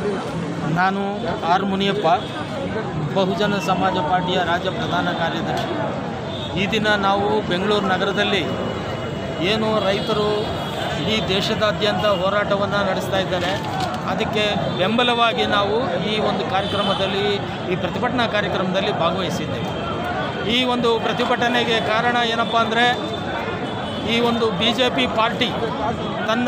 ನಾನು ಆರ್ ಮುನಿಯಪ್ಪ ಬಹುಜನ ಸಮಾಜ ಪಾರ್ಟಿಯ ರಾಜ್ಯ ಪ್ರಧಾನ ಕಾರ್ಯದರ್ಶಿ ಈ ದಿನ ನಾವು ಬೆಂಗಳೂರು ನಗರದಲ್ಲಿ ಏನು ರೈತರು ಇಡೀ ದೇಶದಾದ್ಯಂತ ಹೋರಾಟವನ್ನು ನಡೆಸ್ತಾ ಇದ್ದಾರೆ ಅದಕ್ಕೆ ಬೆಂಬಲವಾಗಿ ನಾವು ಈ ಒಂದು ಕಾರ್ಯಕ್ರಮದಲ್ಲಿ ಈ ಪ್ರತಿಭಟನಾ ಕಾರ್ಯಕ್ರಮದಲ್ಲಿ ಭಾಗವಹಿಸಿದ್ದೇವೆ ಈ ಒಂದು ಪ್ರತಿಭಟನೆಗೆ ಕಾರಣ ಏನಪ್ಪ ಅಂದರೆ ಈ ಒಂದು ಬಿ ಜೆ ಪಿ ಪಾರ್ಟಿ ತನ್ನ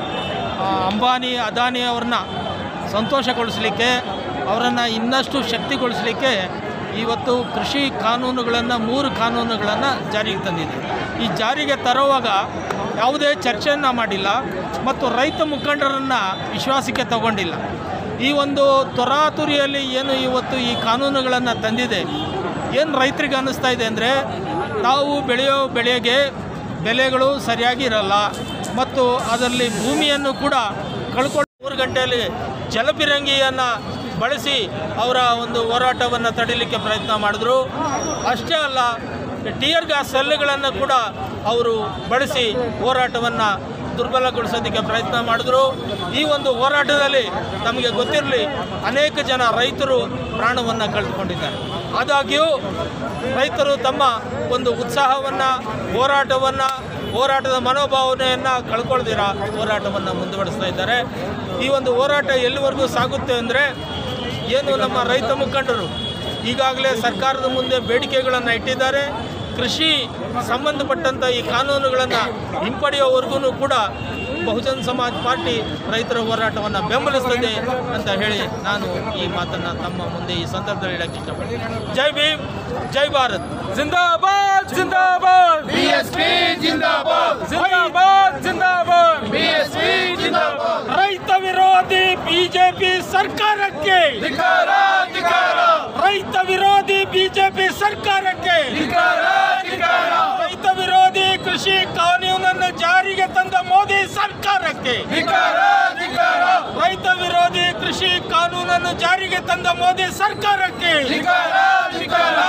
ಆ, ಅಂಬಾನಿ ಅದಾನಿ ಅವ್ರನ್ನ ಸಂತೋಷಗೊಳಿಸಲಿಕ್ಕೆ ಅವರನ್ನು ಇನ್ನಷ್ಟು ಶಕ್ತಿಗೊಳಿಸಲಿಕ್ಕೆ ಇವತ್ತು ಕೃಷಿ ಕಾನೂನುಗಳನ್ನು ಮೂರು ಕಾನೂನುಗಳನ್ನು ಜಾರಿಗೆ ತಂದಿದೆ ಈ ಜಾರಿಗೆ ತರುವಾಗ ಯಾವುದೇ ಚರ್ಚೆಯನ್ನು ಮಾಡಿಲ್ಲ ಮತ್ತು ರೈತ ಮುಖಂಡರನ್ನು ವಿಶ್ವಾಸಕ್ಕೆ ತಗೊಂಡಿಲ್ಲ ಈ ಒಂದು ತೊರಾತುರಿಯಲ್ಲಿ ಏನು ಇವತ್ತು ಈ ಕಾನೂನುಗಳನ್ನು ತಂದಿದೆ ಏನು ರೈತರಿಗೆ ಅನ್ನಿಸ್ತಾ ಇದೆ ಅಂದರೆ ತಾವು ಬೆಳೆಯೋ ಬೆಳೆಗೆ ಬೆಲೆಗಳು ಸರಿಯಾಗಿ ಇರಲ್ಲ ಮತ್ತು ಅದರಲ್ಲಿ ಭೂಮಿಯನ್ನು ಕೂಡ ಕಳ್ಕೊಂಡು ಮೂರು ಗಂಟೆಯಲ್ಲಿ ಜಲಬಿರಂಗಿಯನ್ನು ಬಳಸಿ ಅವರ ಒಂದು ಹೋರಾಟವನ್ನು ತಡಿಲಿಕ್ಕೆ ಪ್ರಯತ್ನ ಮಾಡಿದ್ರು ಅಷ್ಟೇ ಅಲ್ಲ ಟಿಯರ್ ಗ್ಯಾಸ್ ಸೆಲ್ಗಳನ್ನು ಕೂಡ ಅವರು ಬಳಸಿ ಹೋರಾಟವನ್ನು ದುರ್ಬಲಗೊಳಿಸೋದಕ್ಕೆ ಪ್ರಯತ್ನ ಮಾಡಿದ್ರು ಈ ಒಂದು ಹೋರಾಟದಲ್ಲಿ ನಮಗೆ ಗೊತ್ತಿರಲಿ ಅನೇಕ ಜನ ರೈತರು ಪ್ರಾಣವನ್ನು ಕಳೆದುಕೊಂಡಿದ್ದಾರೆ ಆದಾಗ್ಯೂ ರೈತರು ತಮ್ಮ ಒಂದು ಉತ್ಸಾಹವನ್ನು ಹೋರಾಟವನ್ನು ಹೋರಾಟದ ಮನೋಭಾವನೆಯನ್ನು ಕಳ್ಕೊಳ್ದಿರ ಹೋರಾಟವನ್ನು ಮುಂದುವರಿಸ್ತಾ ಇದ್ದಾರೆ ಈ ಒಂದು ಹೋರಾಟ ಎಲ್ಲಿವರೆಗೂ ಸಾಗುತ್ತೆ ಅಂದರೆ ಏನು ನಮ್ಮ ರೈತ ಮುಖಂಡರು ಈಗಾಗಲೇ ಸರ್ಕಾರದ ಮುಂದೆ ಬೇಡಿಕೆಗಳನ್ನು ಇಟ್ಟಿದ್ದಾರೆ ಕೃಷಿ ಸಂಬಂಧಪಟ್ಟಂಥ ಈ ಕಾನೂನುಗಳನ್ನು ಹಿಂಪಡೆಯೋವರೆಗೂ ಕೂಡ ಬಹುಜನ್ ಸಮಾಜ್ ಪಾರ್ಟಿ ರೈತರ ಹೋರಾಟವನ್ನು ಬೆಂಬಲಿಸ್ತದೆ ಅಂತ ಹೇಳಿ ನಾನು ಈ ಮಾತನ್ನು ತಮ್ಮ ಮುಂದೆ ಈ ಸಂದರ್ಭದಲ್ಲಿ ಹೇಳಕ್ಕೆ ಇಷ್ಟಪಡ್ತೀನಿ ಜೈ ಭೀಮ್ ಜೈ ಭಾರತ್ जिंदाबाद जिंदाबाद ಬಿಎಸ್ಪಿ ಜಿಂದಾಬಾದ್ जिंदाबाद जिंदाबाद ಬಿಎಸ್ಪಿ ಜಿಂದಾಬಾದ್ ರೈತ ವಿರೋಧಿ ಬಿಜೆಪಿ ಸರ್ಕಾರಕ್ಕೆ ಧಿಕಾರ ಧಿಕಾರ ರೈತ ವಿರೋಧಿ ಬಿಜೆಪಿ ಸರ್ಕಾರಕ್ಕೆ ಧಿಕಾರ ಧಿಕಾರ ರೈತ ವಿರೋಧಿ ಕೃಷಿ ಕಾನೂನನ್ನು ಜಾರಿಗೆ ತಂದ ಮೋದಿ ಸರ್ಕಾರಕ್ಕೆ ಧಿಕಾರ ಧಿಕಾರ ರೈತ ವಿರೋಧಿ ಕೃಷಿ ಕಾನೂನನ್ನು ಜಾರಿಗೆ ತಂದ ಮೋದಿ ಸರ್ಕಾರಕ್ಕೆ ಧಿಕಾರ ಧಿಕಾರ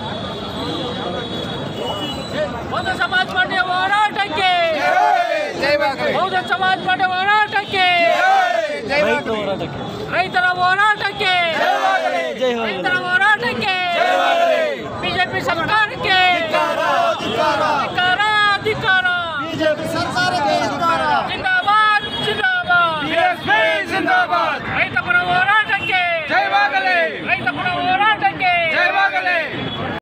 ಬಹುಜನ ಸಮಾಜ ಪಾರ್ಟಿಯ ಹೋರಾಟಕ್ಕೆ ಜೈ ಬಾಗ್ರೆ ಬಹುಜನ ಸಮಾಜ ಪಾರ್ಟಿಯ ಹೋರಾಟಕ್ಕೆ ಜೈ ಬಾಗ್ರೆ